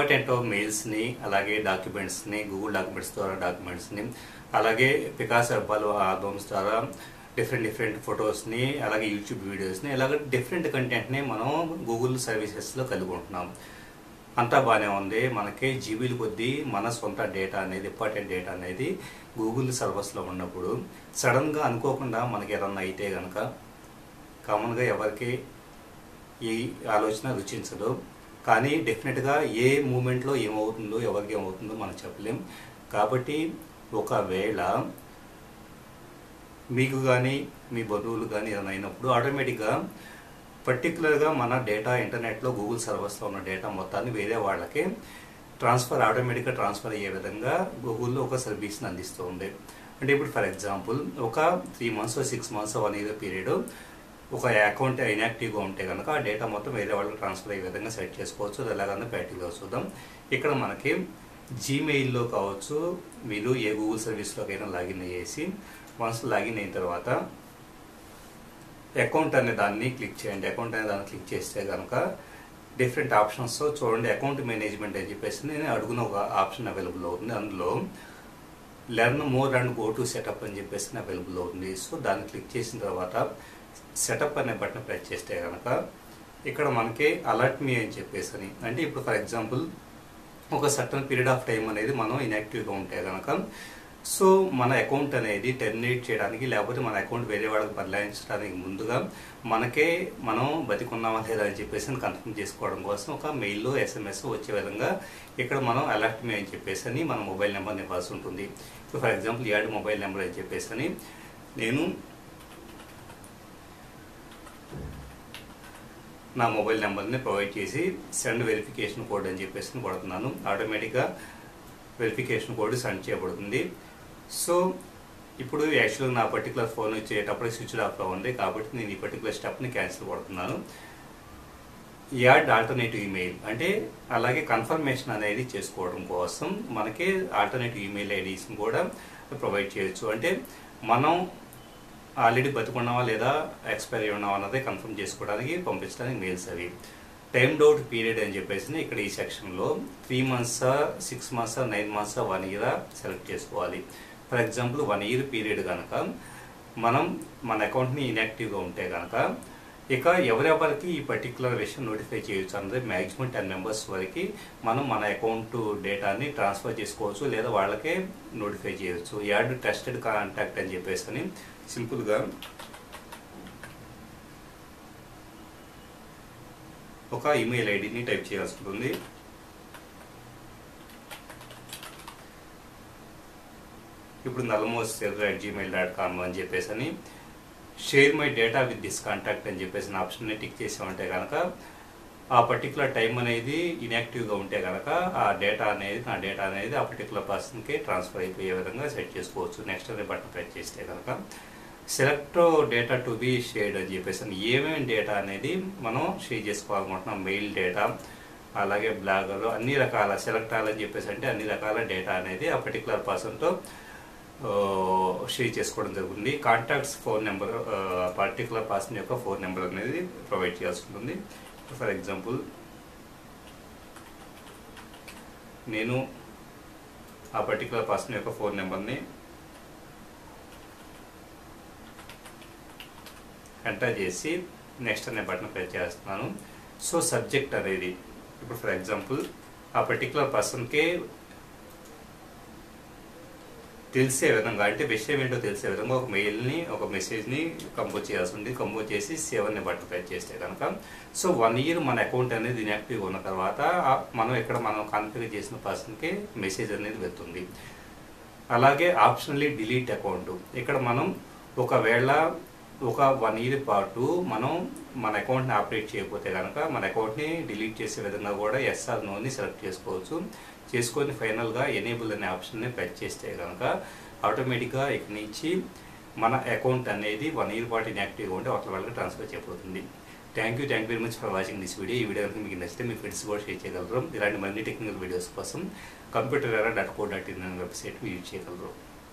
important మెయిల్స్ని అలాగే డాక్యుమెంట్స్ని Google documents ద్వారా డాక్యుమెంట్స్ని అలాగే పికాస్ అబ్బాలు ఆల్బమ్స్ ద్వారా డిఫరెంట్ డిఫరెంట్ ఫొటోస్ని అలాగే యూట్యూబ్ వీడియోస్ని ఇలాగ డిఫరెంట్ కంటెంట్ని మనం గూగుల్ సర్వీసెస్లో కలిగి ఉంటున్నాం అంతా బాగానే ఉంది మనకి జీబీలు కొద్దీ మన సొంత డేటా అనేది ఇంపార్టెంట్ డేటా అనేది గూగుల్ సర్వర్స్లో ఉన్నప్పుడు సడన్గా అనుకోకుండా మనకి ఏదన్నా అయితే కనుక కామన్గా ఎవరికి ఈ ఆలోచన రుచించదు కానీ డెఫినెట్గా ఏ మూమెంట్లో ఏమవుతుందో ఎవరికి ఏమవుతుందో మనం చెప్పలేం కాబట్టి ఒకవేళ మీకు కానీ మీ బంధువులు కానీ ఏదైనా అయినప్పుడు ఆటోమేటిక్గా పర్టికులర్గా మన డేటా ఇంటర్నెట్లో గూగుల్ సర్వర్స్లో ఉన్న డేటా మొత్తాన్ని వేరే వాళ్ళకి ట్రాన్స్ఫర్ ఆటోమేటిక్గా ట్రాన్స్ఫర్ అయ్యే విధంగా గూగుల్లో ఒక సర్వీస్ని అందిస్తుంది అంటే ఇప్పుడు ఫర్ ఎగ్జాంపుల్ ఒక three months six months one year period ఒక అకౌంట్ ఇన్యాక్టివ్గా ఉంటే కనుక ఆ డేటా మొత్తం వేరే వాళ్ళకి ట్రాన్స్ఫర్ అయ్యే విధంగా సెట్ చేసుకోవచ్చు అది ఎలాగన్నా ప్రాక్టికల్గా చూద్దాం ఇక్కడ మనకి జీమెయిల్లో కావచ్చు మీరు ఏ గూగుల్ సర్వీస్లోకైనా లాగిన్ అయ్యేసి వన్స్ లాగిన్ అయిన తర్వాత అకౌంట్ అనే దాన్ని క్లిక్ చేయండి అకౌంట్ అనే దాన్ని క్లిక్ చేస్తే కనుక డిఫరెంట్ ఆప్షన్స్ చూడండి అకౌంట్ మేనేజ్మెంట్ అని చెప్పేసి నేను అడుగున ఒక ఆప్షన్ అవైలబుల్ అవుతుంది అందులో learn more and go to setup అని చెప్పేసి అవైలబుల్ అవుతుంది సో దాన్ని క్లిక్ చేసిన తర్వాత సెటప్ అనే బటన్ ప్రెస్ చేస్తే కనుక ఇక్కడ మనకి అలర్ట్ మీ అని చెప్పేసి అని అంటే ఇప్పుడు ఫర్ ఎగ్జాంపుల్ ఒక సర్టన్ పీరియడ్ ఆఫ్ టైం అనేది మనం ఇన్యాక్టివ్గా ఉంటే కనుక సో మన అకౌంట్ అనేది టెర్మినేట్ చేయడానికి లేకపోతే మన అకౌంట్ వేరే వాళ్ళకి బదలాయించడానికి ముందుగా మనకే మనం బతికున్నామా లేదా అని చెప్పేసి కన్ఫర్మ్ చేసుకోవడం కోసం ఒక మెయిల్లో ఎస్ఎంఎస్ వచ్చే విధంగా ఇక్కడ మనం అలర్ట్ మీ అని చెప్పేసి అని మన మొబైల్ నెంబర్ని ఇవ్వాల్సి ఉంటుంది ఇప్పుడు for example add mobile number అని చెప్పేసి అని నేను నా మొబైల్ నెంబర్ని ప్రొవైడ్ చేసి సెండ్ వెరిఫికేషన్ కోడ్ అని చెప్పేసి కొడుతున్నాను ఆటోమేటిక్గా వెరిఫికేషన్ కోడ్ సెండ్ చేయబడుతుంది సో ఇప్పుడు యాక్చువల్గా నా పర్టికులర్ ఫోన్ వచ్చేటప్పుడు స్విచ్ ఆఫ్లో ఉంది కాబట్టి నేను ఈ పర్టికులర్ స్టెప్ని క్యాన్సిల్ కొడుతున్నాను యాడ్ ఆల్టర్నేటివ్ ఈమెయిల్ అంటే అలాగే కన్ఫర్మేషన్ అనేది చేసుకోవడం కోసం మనకి ఆల్టర్నేటివ్ ఈమెయిల్ ఐడీస్ని కూడా ప్రొవైడ్ చేయొచ్చు అంటే మనం ఆల్రెడీ బతుకున్నావా లేదా ఎక్స్పైర్ అయి ఉన్నావా అన్నది కన్ఫర్మ్ చేసుకోవడానికి పంపించడానికి మెయిల్స్ అవి టైమ్ డౌట్ పీరియడ్ అని చెప్పేసి ఇక్కడ ఈ సెక్షన్లో three months six months nine months one year select చేసుకోవాలి for example one year period కనుక మనం మన అకౌంట్ని ఇన్యాక్టివ్గా ఉంటే కనుక ఇక ఎవరెవరికి ఈ పర్టికులర్ విషయం నోటిఫై చేయొచ్చు అన్నది మ్యాక్సిమం టెన్ మెంబర్స్ వరకు మనం మన అకౌంట్ డేటాని ట్రాన్స్ఫర్ చేసుకోవచ్చు లేదా వాళ్ళకే నోటిఫై చేయొచ్చు యాడ్ ట్రస్టెడ్ కాంటాక్ట్ అని చెప్పేసి అని సింపుల్గా ఒక ఈమెయిల్ ఐడిని టైప్ చేయాల్సి ఉంటుంది ఇప్పుడు నలమోస్ అట్ జీమెయిల్ డాట్ కామ్ అని చెప్పేసి అని share my data with this contact అని చెప్పేసి ఆప్షన్ని టిక్ చేసామంటే కనుక ఆ పర్టికులర్ టైం అనేది ఇన్యాక్టివ్గా ఉంటే కనుక ఆ డేటా అనేది నా డేటా అనేది ఆ పర్టికులర్ పర్సన్కి ట్రాన్స్ఫర్ అయిపోయే విధంగా సెట్ చేసుకోవచ్చు నెక్స్ట్ అనే బటన్ ప్రెస్ చేస్తే కనుక select data to be shared అని చెప్పేసి ఏమేమి డేటా అనేది మనం షేర్ చేసుకోవాలనుకుంటున్నాం మెయిల్ డేటా అలాగే బ్లాగర్ అన్ని రకాల సెలెక్ట్ అవ్వాలని చెప్పేసి అంటే అన్ని రకాల డేటా అనేది ఆ పర్టికులర్ పర్సన్తో షేర్ చేసుకోవడం జరుగుతుంది contacts phone number particular person యొక్క ఫోన్ నెంబర్ అనేది ప్రొవైడ్ చేయాల్సి ఉంటుంది ఫర్ ఎగ్జాంపుల్ నేను ఆ పర్టికులర్ పర్సన్ యొక్క ఫోన్ నెంబర్ని ఎంటర్ చేసి నెక్స్ట్ అనే బటన్ ప్రెస్ చేస్తున్నాను సో సబ్జెక్ట్ అనేది ఇప్పుడు ఫర్ ఎగ్జాంపుల్ ఆ పర్టికులర్ పర్సన్కి తెలిసే విధంగా అంటే విషయం ఏంటో తెలిసే విధంగా ఒక మెయిల్ని ఒక మెసేజ్ని కంపోజ్ చేయాల్సి ఉంది కంపోజ్ చేసి సేవన్ని బటన్ ప్రెస్ చేస్తే కనుక సో వన్ ఇయర్ మన అకౌంట్ అనేది ఇన్యాక్టివ్ ఉన్న తర్వాత మనం ఇక్కడ మనం కాన్ఫిగర్ చేసిన పర్సన్కి మెసేజ్ అనేది వెళ్తుంది అలాగే ఆప్షనల్లీ డిలీట్ అకౌంట్ ఇక్కడ మనం ఒకవేళ ఒక వన్ ఇయర్ పాటు మనం మన అకౌంట్ని ఆపరేట్ చేయకపోతే కనుక మన అకౌంట్ని డిలీట్ చేసే విధంగా కూడా ఎస్ఆర్ నోని సెలెక్ట్ చేసుకోవచ్చు చేసుకొని ఫైనల్గా ఎనేబుల్ అనే ఆప్షన్ని ప్రెస్ చేస్తే కనుక ఆటోమేటిక్గా ఇక్కడి నుంచి మన అకౌంట్ అనేది వన్ ఇయర్ పాటు ఇన్యాక్టివ్గా ఉంటే అవతల వాళ్ళకి ట్రాన్స్ఫర్ చేయబోతుంది thank you thank very much for watching this video ఈ వీడియో కనుక మీకు నచ్చితే మీ ఫ్రెండ్స్ కూడా షేర్ చేయగలరు ఇలాంటి మరిన్ని టెక్నికల్ వీడియోస్ కోసం Computer Era dot co dot in అనే వెబ్సైట్ యూజ్ చేయగలరు